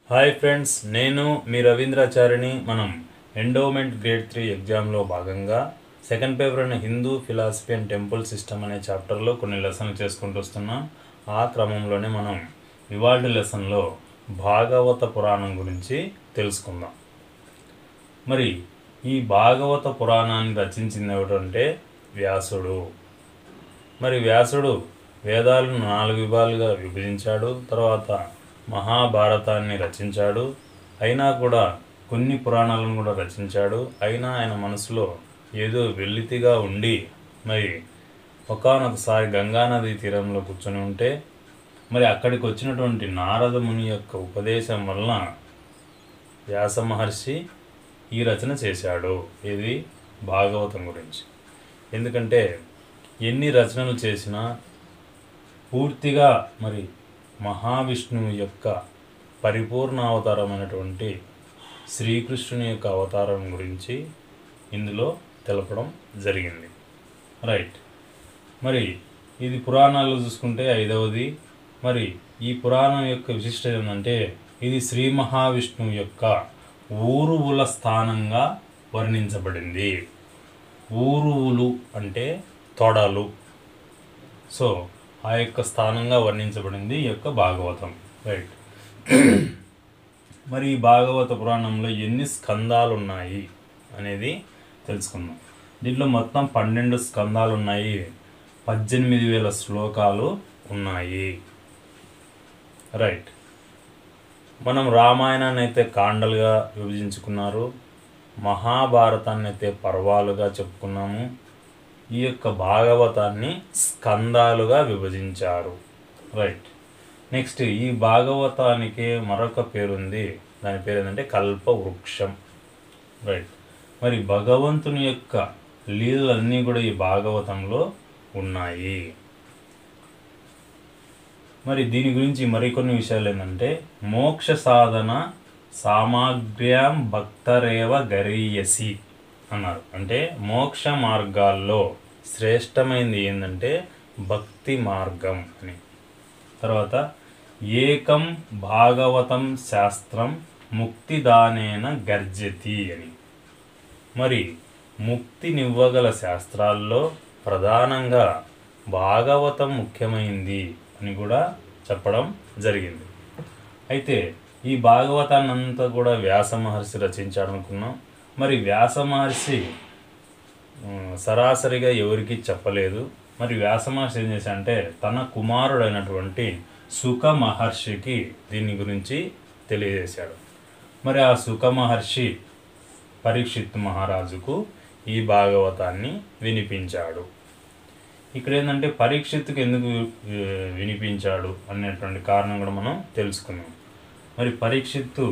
hi friends నేను మీ రవీంద్రాచారిని మనం endowment grade three ఎగ్జామ్లో భాగంగా సెకండ్ పేపర్ అయిన Hindu philosophy and temple system అనే చాప్టర్లో కొన్ని లెసన్లు చేసుకుంటూ వస్తున్నాం ఆ క్రమంలోనే మనం ఇవాళ లెసన్లో భాగవత పురాణం గురించి తెలుసుకుందాం మరి ఈ భాగవత పురాణాన్ని రచించింది ఎవరంటే వ్యాసుడు మరి వ్యాసుడు వేదాలను నాలుగు విభాగాలుగా విభజించాడు తర్వాత మహాభారతాన్ని రచించాడు అయినా కూడా కొన్ని పురాణాలను కూడా రచించాడు అయినా ఆయన మనసులో ఏదో వెల్లితిగా ఉండి మరి ఒకానొకసారి గంగానది తీరంలో కూర్చొని ఉంటే మరి అక్కడికి వచ్చినటువంటి నారద ముని యొక్క ఉపదేశం వలన వ్యాస మహర్షి ఈ రచన చేశాడు ఇది భాగవతం గురించి ఎందుకంటే ఎన్ని రచనలు చేసినా పూర్తిగా మరి మహావిష్ణువు యొక్క పరిపూర్ణ అవతారమైనటువంటి శ్రీకృష్ణుని యొక్క అవతారం గురించి ఇందులో తెలపడం జరిగింది రైట్ మరి ఇది పురాణాల్లో చూసుకుంటే ఐదవది మరి ఈ పురాణం యొక్క విశిష్టత ఏంటంటే ఇది శ్రీ మహావిష్ణువు యొక్క ఊరువుల స్థానంగా వర్ణించబడింది ఊరువులు అంటే తొడలు సో ఆ యొక్క స్థానంగా వర్ణించబడింది ఈ యొక్క భాగవతం రైట్ మరి ఈ భాగవత పురాణంలో ఎన్ని స్కందాలు ఉన్నాయి అనేది తెలుసుకుందాం దీంట్లో మొత్తం పన్నెండు స్కందాలు ఉన్నాయి పద్దెనిమిది వేల శ్లోకాలు ఉన్నాయి రైట్ మనం రామాయణాన్ని అయితే కాండలుగా విభజించుకున్నారు మహాభారతాన్ని అయితే పర్వాలుగా చెప్పుకున్నాము ఈ యొక్క భాగవతాన్ని స్కందాలుగా విభజించారు రైట్ నెక్స్ట్ ఈ భాగవతానికి మరొక పేరుంది దాని పేరు ఏంటంటే కల్పవృక్షం రైట్ మరి భగవంతుని యొక్క లీలలన్నీ కూడా ఈ భాగవతంలో ఉన్నాయి మరి దీని గురించి మరికొన్ని విషయాలు ఏంటంటే మోక్ష సాధన సామాగ్ర్యాం భక్తరేవ గరీయసి అన్నారు అంటే మోక్ష మార్గాల్లో శ్రేష్టమైనది ఏంటంటే భక్తి మార్గం అని తర్వాత ఏకం భాగవతం శాస్త్రం ముక్తిదానేన గర్జతి అని మరి ముక్తినివ్వగల శాస్త్రాల్లో ప్రధానంగా భాగవతం ముఖ్యమైంది అని కూడా చెప్పడం జరిగింది అయితే ఈ భాగవతాన్ని అంతా కూడా వ్యాస మహర్షి రచించాడు అనుకున్నాం మరి వ్యాస మహర్షి ఉమ్, సరాసరిగా ఎవరికి చెప్పలేదు మరి వ్యాస మహర్షి ఏం చేశాడంటే తన కుమారుడైనటువంటి సుఖ మహర్షికి దీని గురించి తెలియజేశాడు మరి ఆ సుఖ మహర్షి పరీక్షిత్ మహారాజుకు ఈ భాగవతాన్ని వినిపించాడు ఇక్కడ ఏంటంటే పరీక్షిత్తుకు ఎందుకు ఆ, వినిపించాడు అనేటువంటి కారణం కూడా మనం తెలుసుకున్నాం మరి పరీక్షిత్తు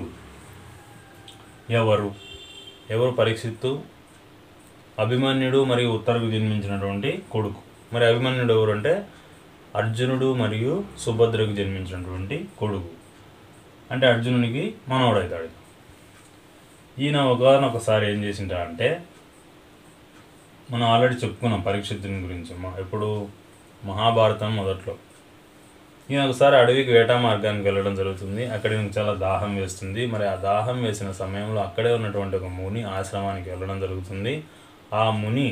ఎవరు ఎవరు పరీక్షిత్తు అభిమన్యుడు మరియు ఉత్తరకు జన్మించినటువంటి కొడుకు మరి అభిమన్యుడు ఎవరు అంటే అర్జునుడు మరియు సుభద్రకు జన్మించినటువంటి కొడుకు అంటే అర్జునునికి మనవడవుతాడు ఈయన ఒకసారి ఏం చేసింటా అంటే మనం ఆల్రెడీ చెప్పుకున్నాం పరీక్షితుని గురించి మా- ఎప్పుడు మహాభారతం మొదట్లో ఈయన ఒకసారి అడవికి వేటా మార్గానికి వెళ్ళడం జరుగుతుంది అక్కడ ఈయనకు చాలా దాహం వేస్తుంది మరి ఆ దాహం వేసిన సమయంలో అక్కడే ఉన్నటువంటి ఒక ముని ఆశ్రమానికి వెళ్ళడం జరుగుతుంది ఆ ముని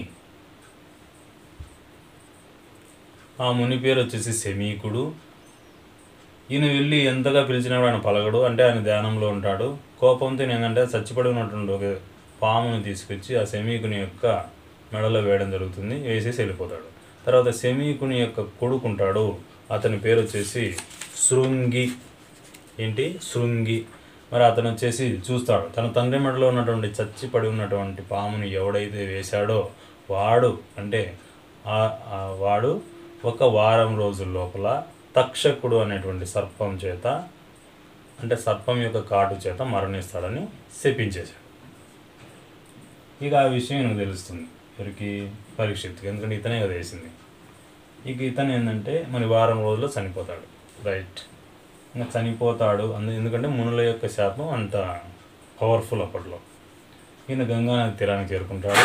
ఆ ముని పేరు వచ్చేసి శమీకుడు ఈయన వెళ్ళి ఎంతగా పిలిచినా కూడా ఆయన పలగడు అంటే ఆయన ధ్యానంలో ఉంటాడు కోపంతో ఈయన ఏంటంటే చచ్చిపడి ఉన్నటువంటి ఒక పాముని తీసుకొచ్చి ఆ శమీకుని యొక్క మెడలో వేయడం జరుగుతుంది వేసేసి వెళ్ళిపోతాడు తర్వాత శమీకుని యొక్క కొడుకు ఉంటాడు అతని పేరు వచ్చేసి శృంగి ఏంటి శృంగి మరి అతను వచ్చేసి చూస్తాడు తన తండ్రి మెడలో ఉన్నటువంటి చచ్చిపడి ఉన్నటువంటి పాముని ఎవడైతే వేశాడో వాడు అంటే ఆ- ఆ వాడు ఒక వారం రోజుల లోపల తక్షకుడు అనేటువంటి సర్పం చేత అంటే సర్పం యొక్క కాటు చేత మరణిస్తాడని శపించేశాడు ఇక ఆ విషయం నాకు తెలుస్తుంది ఎవరికి పరీక్షిత్తుకి ఎందుకంటే ఇతనే కదా వేసింది ఇక ఇతను ఏంటంటే మరి వారం రోజుల్లో చనిపోతాడు రైట్ ఇంకా చనిపోతాడు అందు ఎందుకంటే మునుల యొక్క శాపం అంత పవర్ఫుల్ అప్పట్లో ఈయన గంగా నది తీరానికి చేరుకుంటాడు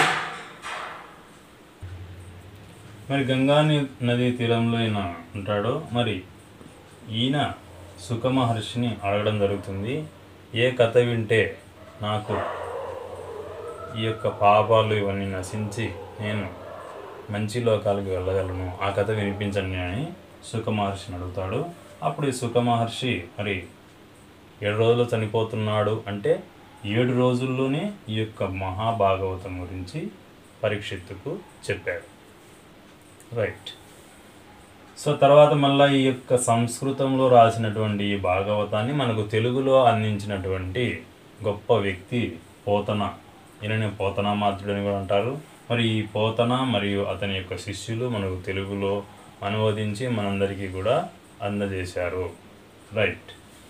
మరి గంగా ని- నది తీరంలో ఈయన ఉంటాడు మరి ఈయన సుఖ మహర్షిని అడగడం జరుగుతుంది ఏ కథ వింటే నాకు ఈ యొక్క పాపాలు ఇవన్నీ నశించి నేను మంచి లోకాలకు వెళ్ళగలను ఆ కథ వినిపించండి అని సుఖ మహర్షిని అడుగుతాడు అప్పుడు ఈ సుఖ మహర్షి మరి ఏడు రోజులు చనిపోతున్నాడు అంటే ఏడు రోజుల్లోనే ఈ యొక్క మహాభాగవతం గురించి పరీక్షిత్తుకు చెప్పాడు రైట్ సో తర్వాత మళ్ళీ ఈ యొక్క సంస్కృతంలో రాసినటువంటి ఈ భాగవతాన్ని మనకు తెలుగులో అందించినటువంటి గొప్ప వ్యక్తి పోతన ఈయననే పోతనామాత్రుడు అని కూడా అంటారు మరి ఈ పోతన మరియు అతని యొక్క శిష్యులు మనకు తెలుగులో అనువదించి మనందరికీ కూడా అందజేశారు రైట్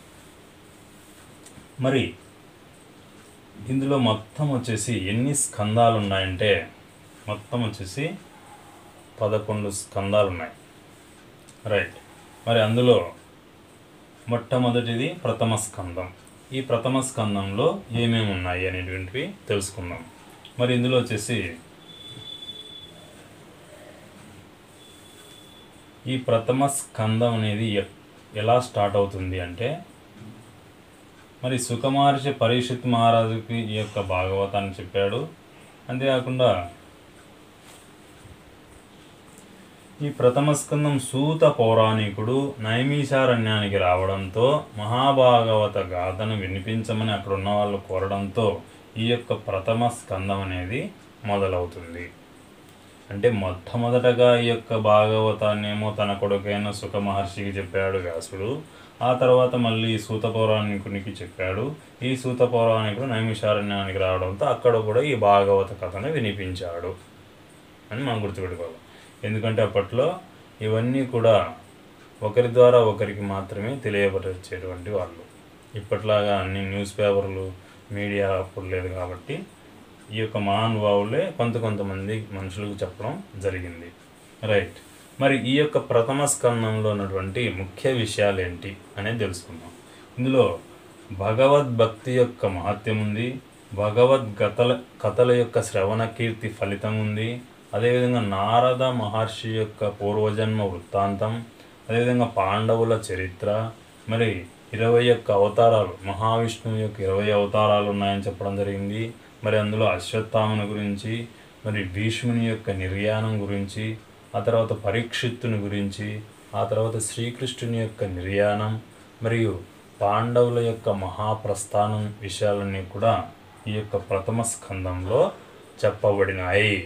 మరి ఇందులో మొత్తం వచ్చేసి ఎన్ని స్కందాలు ఉన్నాయంటే మొత్తం వచ్చేసి పదకొండు స్కందాలు ఉన్నాయి రైట్ మరి అందులో మొట్టమొదటిది ప్రథమ స్కందం ఈ ప్రథమ స్కందంలో ఏమేమి ఉన్నాయి అనేటువంటివి తెలుసుకుందాం మరి ఇందులో వచ్చేసి ఈ ప్రథమ స్కందం అనేది ఎ- ఎలా స్టార్ట్ అవుతుంది అంటే మరి సుఖమహర్షి పరీక్షిత్ మహారాజుకి ఈ యొక్క భాగవతాన్ని చెప్పాడు అంతేకాకుండా ఈ ప్రథమ స్కందం సూత పౌరాణికుడు నైమిషారణ్యానికి రావడంతో మహాభాగవత గాథను వినిపించమని అక్కడ ఉన్న వాళ్ళు కోరడంతో ఈ యొక్క ప్రథమ స్కందం అనేది మొదలవుతుంది అంటే మొట్టమొదటగా ఈ యొక్క భాగవతాన్ని ఏమో తన కొడుకైన సుఖ మహర్షికి చెప్పాడు వ్యాసుడు ఆ తర్వాత మళ్ళీ సూత పౌరాణికునికి చెప్పాడు ఈ సూత పౌరాణికుడు నైమిషారణ్యానికి రావడంతో అక్కడ కూడా ఈ భాగవత కథను వినిపించాడు అని మనం గుర్తుపెట్టుకోవాలి ఎందుకంటే అప్పట్లో ఇవన్నీ కూడా ఒకరి ద్వారా ఒకరికి మాత్రమే తెలియపరిచేటువంటి వాళ్ళు ఇప్పట్లాగా అన్ని న్యూస్ పేపర్లు మీడియా అప్పుడు లేదు కాబట్టి ఈ యొక్క మహానుభావులే కొంత కొంతమంది మనుషులకు చెప్పడం జరిగింది రైట్ మరి ఈ యొక్క ప్రథమ స్కందంలో ఉన్నటువంటి ముఖ్య విషయాలు ఏంటి అనేది తెలుసుకుందాం ఇందులో భగవద్భక్తి యొక్క మహత్యం ఉంది భగవద్గతల కథల యొక్క శ్రవణ కీర్తి ఫలితం ఉంది అదేవిధంగా నారద మహర్షి యొక్క పూర్వజన్మ వృత్తాంతం అదేవిధంగా పాండవుల చరిత్ర మరి ఇరవై యొక్క అవతారాలు మహావిష్ణువు యొక్క ఇరవై అవతారాలు ఉన్నాయని చెప్పడం జరిగింది మరి అందులో అశ్వత్థామన గురించి మరి భీష్ముని యొక్క నిర్యాణం గురించి ఆ తర్వాత పరీక్షిత్తుని గురించి ఆ తర్వాత శ్రీకృష్ణుని యొక్క నిర్యాణం మరియు పాండవుల యొక్క మహాప్రస్థానం విషయాలన్నీ కూడా ఈ యొక్క ప్రథమ స్కందంలో చెప్పబడినాయి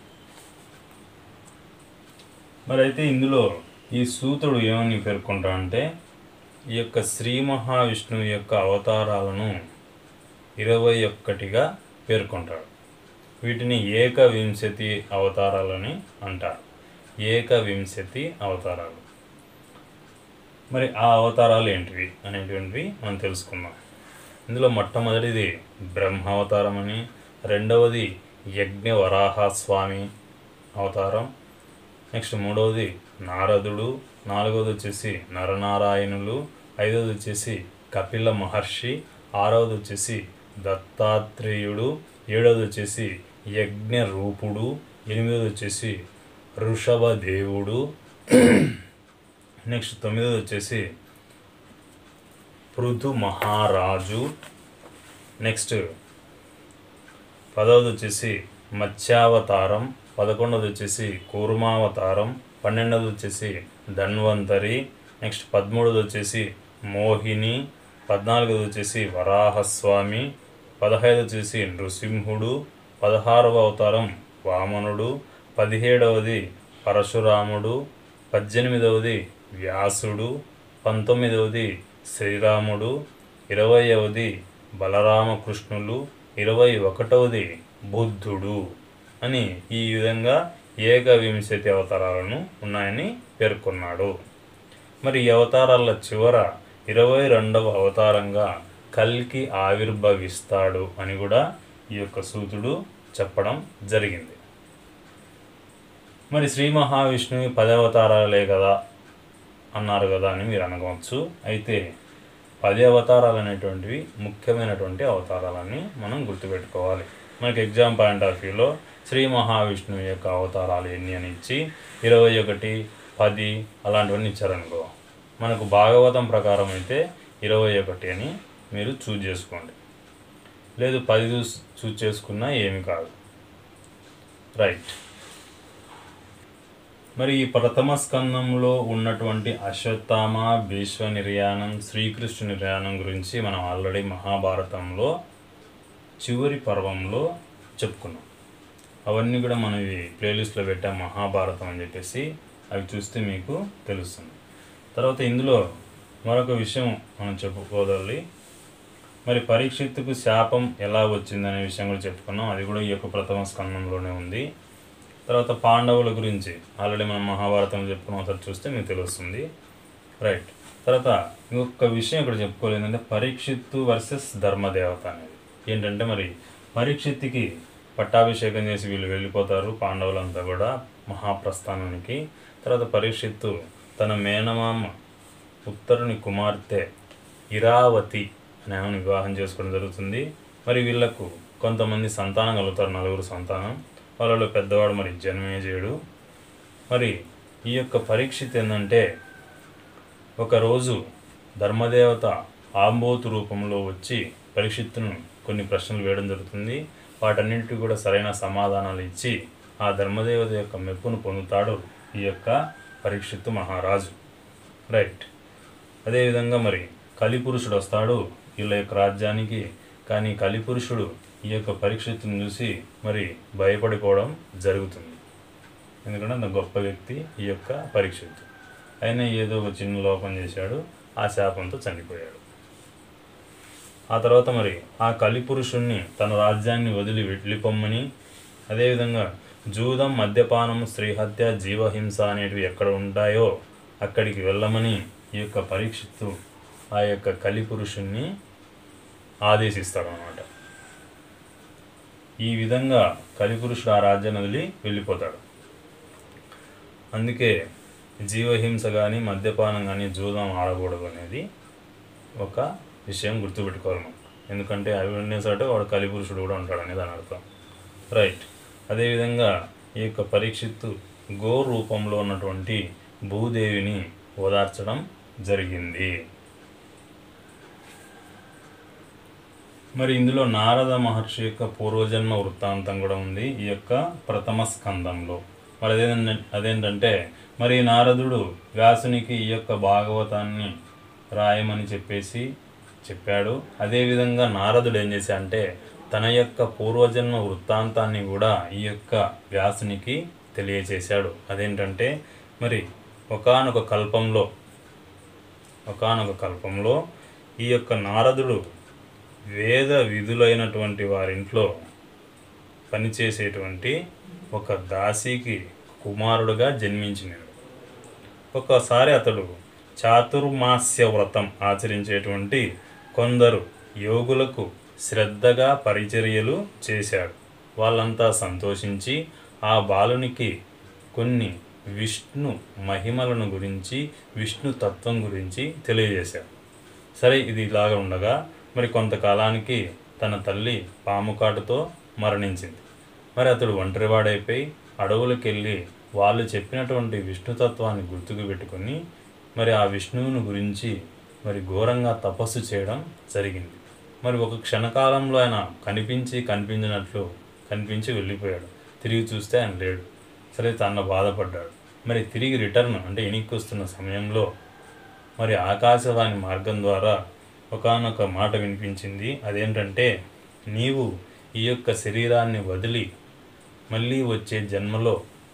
మరి అయితే ఇందులో ఈ సూతుడు ఏమని పేర్కొంటాడంటే ఈ యొక్క శ్రీ మహావిష్ణువు యొక్క అవతారాలను ఇరవై ఒక్కటిగా పేర్కొంటాడు వీటిని ఏకవింశతి అవతారాలని అంటారు ఏకవింశతి అవతారాలు మరి ఆ అవతారాలు ఏంటివి అనేటువంటివి మనం తెలుసుకుందాం ఇందులో మొట్టమొదటిది బ్రహ్మ అవతారం అని రెండవది యజ్ఞ వరాహ స్వామి అవతారం నెక్స్ట్ మూడవది నారదుడు నాలుగవది వచ్చేసి నరనారాయణులు ఐదవది వచ్చేసి కపిల మహర్షి ఆరవది వచ్చేసి దత్తాత్రేయుడు ఏడవది వచ్చేసి యజ్ఞ రూపుడు ఎనిమిదవది వచ్చేసి ఋషభ దేవుడు నెక్స్ట్ తొమ్మిదవది వచ్చేసి పృథు మహారాజు నెక్స్ట్ పదవది వచ్చేసి మత్స్యావతారం పదకొండవది వచ్చేసి కూర్మావతారం పన్నెండవది వచ్చేసి ధన్వంతరి నెక్స్ట్ పదమూడవది వచ్చేసి మోహిని పద్నాలుగవది వచ్చేసి వరాహస్వామి పదహైదు వచ్చేసి నృసింహుడు పదహారవ అవతారం వామనుడు పదిహేడవది పరశురాముడు పద్దెనిమిదవది వ్యాసుడు పంతొమ్మిదవది శ్రీరాముడు ఇరవైవది బలరామకృష్ణులు ఇరవై ఒకటవది బుద్ధుడు అని ఈ విధంగా ఏకవింశతి అవతారాలను ఉన్నాయని పేర్కొన్నాడు మరి ఈ అవతారాల చివర ఇరవై రెండవ అవతారంగా కల్కి ఆవిర్భవిస్తాడు అని కూడా ఈ యొక్క సూతుడు చెప్పడం జరిగింది మరి శ్రీ మహావిష్ణువు పది అవతారాలే కదా అన్నారు కదా అని మీరు అనుకోవచ్చు అయితే పది అవతారాలు అనేటువంటివి ముఖ్యమైనటువంటి అవతారాలని మనం గుర్తుపెట్టుకోవాలి మనకి ఎగ్జామ్ పాయింట్ ఆఫ్ వ్యూలో శ్రీ మహావిష్ణువు యొక్క అవతారాలు ఎన్ని అని ఇచ్చి ఇరవై ఒకటి పది అలాంటివన్నీ ఇచ్చారనుకో మనకు భాగవతం ప్రకారం అయితే ఇరవై ఒకటి అని మీరు చూజ్ చేసుకోండి లేదు పది చూస్ చూజ్ చేసుకున్నా ఏమి కాదు రైట్ మరి ఈ ప్రథమ స్కందంలో ఉన్నటువంటి అశ్వత్థామ భీష్మ నిర్యాణం శ్రీకృష్ణ నిర్యాణం గురించి మనం ఆల్రెడీ మహాభారతంలో చివరి పర్వంలో చెప్పుకున్నాం అవన్నీ కూడా మనం ఇవి ప్లేలిస్ట్లో పెట్టాం మహాభారతం అని చెప్పేసి అవి చూస్తే మీకు తెలుస్తుంది తర్వాత ఇందులో మరొక విషయం మనం చెప్పుకోవాలి మరి పరీక్షిత్తుకు శాపం ఎలా వచ్చిందనే విషయం కూడా చెప్పుకున్నాం అది కూడా ఈ యొక్క ప్రథమ స్కందంలోనే ఉంది తర్వాత పాండవుల గురించి ఆల్రెడీ మనం మహాభారతంలో చెప్పుకున్నాం ఒకసారి చూస్తే మీకు తెలుస్తుంది రైట్ తర్వాత ఇంకొక విషయం ఇక్కడ చెప్పుకోలేదు ఏంటంటే పరీక్షిత్తు వర్సెస్ ధర్మదేవత అనేది ఏంటంటే మరి పరీక్షిత్తుకి పట్టాభిషేకం చేసి వీళ్ళు వెళ్ళిపోతారు పాండవులంతా కూడా మహాప్రస్థానానికి తర్వాత పరీక్షిత్తు తన మేనమామ ఉత్తరుని కుమార్తె ఇరావతి అనే ఆమెను వివాహం చేసుకోవడం జరుగుతుంది మరి వీళ్ళకు కొంతమంది సంతానం కలుగుతారు నలుగురు సంతానం వాళ్ళలో పెద్దవాడు మరి జన్మేజయుడు మరి ఈ యొక్క పరీక్షిత్ ఏంటంటే ఒకరోజు ధర్మదేవత ఆంబోతు రూపంలో వచ్చి పరీక్షిత్తును కొన్ని ప్రశ్నలు వేయడం జరుగుతుంది వాటన్నింటికి కూడా సరైన సమాధానాలు ఇచ్చి ఆ ధర్మదేవత యొక్క మెప్పును పొందుతాడు ఈ యొక్క పరీక్షిత్తు మహారాజు రైట్ అదేవిధంగా మరి కలిపురుషుడు వస్తాడు వీళ్ళ యొక్క రాజ్యానికి కానీ కలిపురుషుడు ఈ యొక్క పరీక్షిత్తును చూసి మరి భయపడిపోవడం జరుగుతుంది ఎందుకంటే అంత గొప్ప వ్యక్తి ఈ యొక్క పరీక్షిత్తు అయినా ఏదో ఒక చిన్న లోపం చేశాడు ఆ శాపంతో చనిపోయాడు ఆ తర్వాత మరి ఆ కలిపురుషుణ్ణి తన రాజ్యాన్ని వదిలి వెళ్ళిపోమ్మని అదేవిధంగా జూదం మద్యపానం స్త్రీహత్య జీవహింస అనేటివి ఎక్కడ ఉంటాయో అక్కడికి వెళ్ళమని ఈ యొక్క పరీక్షిత్తు ఆ యొక్క కలిపురుషుణ్ణి ఆదేశిస్తాడు అన్నమాట ఈ విధంగా కలిపురుషుడు ఆ రాజ్యాన్ని వదిలి వెళ్ళిపోతాడు అందుకే జీవహింస కానీ మద్యపానం కానీ జూదం ఆడకూడదు అనేది ఒక విషయం గుర్తుపెట్టుకోవాలి మనం ఎందుకంటే అవి ఉండేసట వాడు కలిపురుషుడు కూడా ఉంటాడు అనేది దాని అర్థం రైట్ అదేవిధంగా ఈ యొక్క పరీక్షిత్తు గో రూపంలో ఉన్నటువంటి భూదేవిని ఓదార్చడం జరిగింది మరి ఇందులో నారద మహర్షి యొక్క పూర్వజన్మ వృత్తాంతం కూడా ఉంది ఈ యొక్క ప్రథమ స్కందంలో మరి అదేంటంటే అదేంటంటే మరి నారదుడు వ్యాసునికి ఈ యొక్క భాగవతాన్ని రాయమని చెప్పేసి చెప్పాడు అదేవిధంగా నారదుడు ఏం చేశా అంటే తన యొక్క పూర్వజన్మ వృత్తాంతాన్ని కూడా ఈ యొక్క వ్యాసునికి తెలియచేశాడు అదేంటంటే మరి ఒకానొక కల్పంలో ఒకానొక కల్పంలో ఈ యొక్క నారదుడు వేద విధులైనటువంటి వారింట్లో పనిచేసేటువంటి ఒక దాసికి కుమారుడుగా జన్మించినాడు ఒక్కసారి అతడు చాతుర్మాస్య వ్రతం ఆచరించేటువంటి కొందరు యోగులకు శ్రద్ధగా పరిచర్యలు చేశాడు వాళ్ళంతా సంతోషించి ఆ బాలునికి కొన్ని విష్ణు మహిమలను గురించి విష్ణు తత్వం గురించి తెలియజేశాడు సరే ఇది ఇలాగ ఉండగా మరి కొంతకాలానికి తన తల్లి పాము కాటుతో మరణించింది మరి అతడు ఒంటరివాడైపోయి అడవులకు వెళ్ళి వాళ్ళు చెప్పినటువంటి విష్ణుతత్వాన్ని గుర్తుకు పెట్టుకొని మరి ఆ విష్ణువుని గురించి మరి ఘోరంగా తపస్సు చేయడం జరిగింది మరి ఒక క్షణకాలంలో ఆయన కనిపించి కనిపించినట్లు కనిపించి వెళ్ళిపోయాడు తిరిగి చూస్తే ఆయన లేడు సరే తన బాధపడ్డాడు మరి తిరిగి రిటర్న్ అంటే వెనక్కి వస్తున్న సమయంలో మరి ఆకాశవాణి మార్గం ద్వారా ఒకానొక మాట వినిపించింది అదేంటంటే నీవు ఈ యొక్క శరీరాన్ని వదిలి మళ్ళీ వచ్చే జన్మలో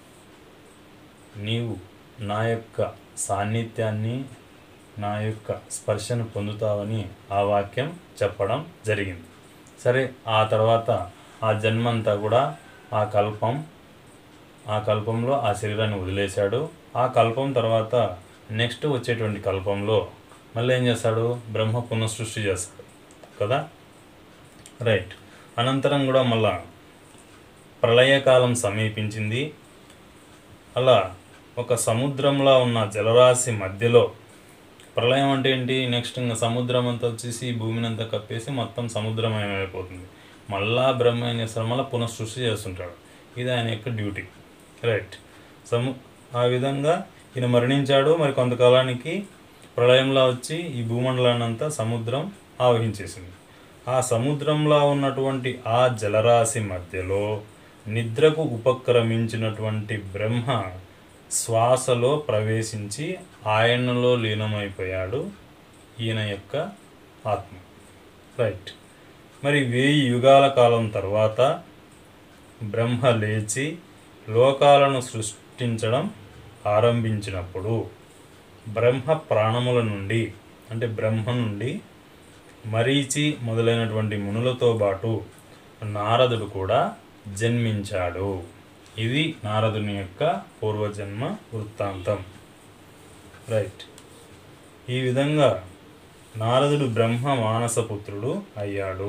నీవు నా యొక్క సాన్నిధ్యాన్ని నా యొక్క స్పర్శను పొందుతావని ఆ వాక్యం చెప్పడం జరిగింది సరే ఆ తర్వాత ఆ జన్మంతా కూడా ఆ కల్పం ఆ కల్పంలో ఆ శరీరాన్ని వదిలేశాడు ఆ కల్పం తర్వాత నెక్స్ట్ వచ్చేటువంటి కల్పంలో మళ్ళీ ఏం చేస్తాడు బ్రహ్మ పునఃసృష్టి చేస్తాడు కదా రైట్ అనంతరం కూడా మళ్ళా ప్రళయకాలం సమీపించింది అలా ఒక సముద్రంలో ఉన్న జలరాశి మధ్యలో ప్రళయం అంటే ఏంటి నెక్స్ట్ ఇంకా సముద్రం అంతా వచ్చేసి ఈ భూమిని అంతా కప్పేసి మొత్తం సముద్రమయం అయిపోతుంది మళ్ళా బ్రహ్మ ఏం చేస్తాడు మళ్ళీ పునఃసృష్టి చేస్తుంటాడు ఇది ఆయన యొక్క డ్యూటీ రైట్ సము ఆ విధంగా ఈయన మరణించాడు మరి కొంతకాలానికి ప్రళయంలో వచ్చి ఈ భూమండలాన్ని అంతా సముద్రం ఆవహించేసింది ఆ సముద్రంలో ఉన్నటువంటి ఆ జలరాశి మధ్యలో నిద్రకు ఉపక్రమించినటువంటి బ్రహ్మ శ్వాసలో ప్రవేశించి ఆయనలో లీనమైపోయాడు ఈయన యొక్క ఆత్మ రైట్ మరి వెయ్యి యుగాల కాలం తర్వాత బ్రహ్మ లేచి లోకాలను సృష్టించడం ఆరంభించినప్పుడు బ్రహ్మ ప్రాణముల నుండి అంటే బ్రహ్మ నుండి మరీచి మొదలైనటువంటి మునులతో పాటు నారదుడు కూడా జన్మించాడు ఇది నారదుని యొక్క పూర్వజన్మ వృత్తాంతం రైట్ ఈ విధంగా నారదుడు బ్రహ్మ మానసపుత్రుడు అయ్యాడు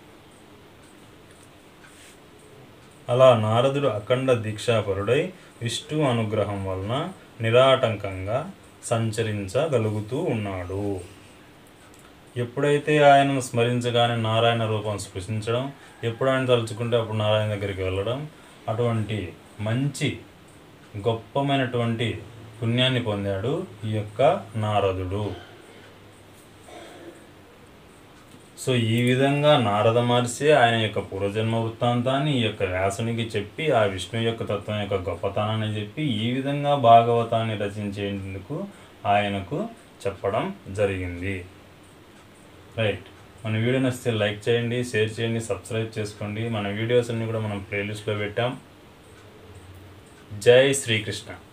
అలా నారదుడు అఖండ దీక్షాపరుడై విష్ణు అనుగ్రహం వలన నిరాటంకంగా సంచరించగలుగుతూ ఉన్నాడు ఎప్పుడైతే ఆయనను స్మరించగానే నారాయణ రూపం స్పృశించడం ఎప్పుడు ఆయన తలుచుకుంటే అప్పుడు నారాయణ దగ్గరికి వెళ్ళడం అటువంటి మంచి గొప్పమైనటువంటి పుణ్యాన్ని పొందాడు ఈ యొక్క నారదుడు సో ఈ విధంగా నారద మహర్షి ఆయన యొక్క పూర్వజన్మ వృత్తాంతాన్ని ఈ యొక్క వ్యాసునికి చెప్పి ఆ విష్ణు యొక్క తత్వం యొక్క గొప్పతనాన్ని చెప్పి ఈ విధంగా భాగవతాన్ని రచించేందుకు ఆయనకు చెప్పడం జరిగింది రైట్ మన వీడియో నచ్చితే లైక్ చేయండి షేర్ చేయండి సబ్స్క్రైబ్ చేసుకోండి మన వీడియోస్ అన్ని కూడా మనం ప్లేలిస్ట్లో పెట్టాం జై శ్రీకృష్ణ